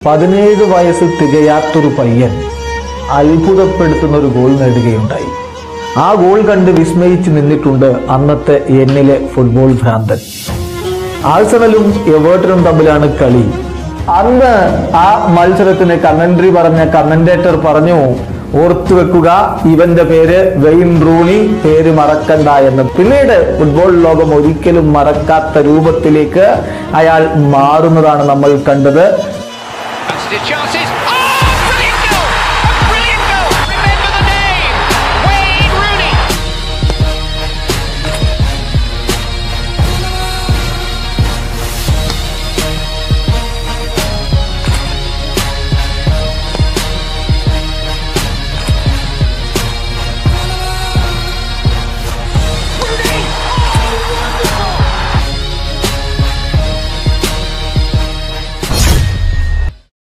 പതിനേഴ് വയസ്സ് തികയാത്തൊരു പയ്യൻ അത്ഭുതപ്പെടുത്തുന്ന ഒരു ഗോൾ നേടുകയുണ്ടായി ആ ഗോൾ കണ്ട് വിസ്മയിച്ച് നിന്നിട്ടുണ്ട് അന്നത്തെ എന്നിലെ ഫുട്ബോൾ ഭ്രാന്തൻ ആഴ്സണലും എവേർട്ടനും തമ്മിലാണ് കളി അന്ന് ആ മത്സരത്തിന് കമന്ററി പറഞ്ഞ കമന്റേറ്റർ പറഞ്ഞു ഓർത്തു വെക്കുക ഇവന്റെ പേര് വെയിൻ റൂണി പേര് മറക്കണ്ട എന്ന് പിന്നീട് ഫുട്ബോൾ ലോകം ഒരിക്കലും മറക്കാത്ത രൂപത്തിലേക്ക് അയാൾ മാറുന്നതാണ് നമ്മൾ കണ്ടത് Fantastic chances.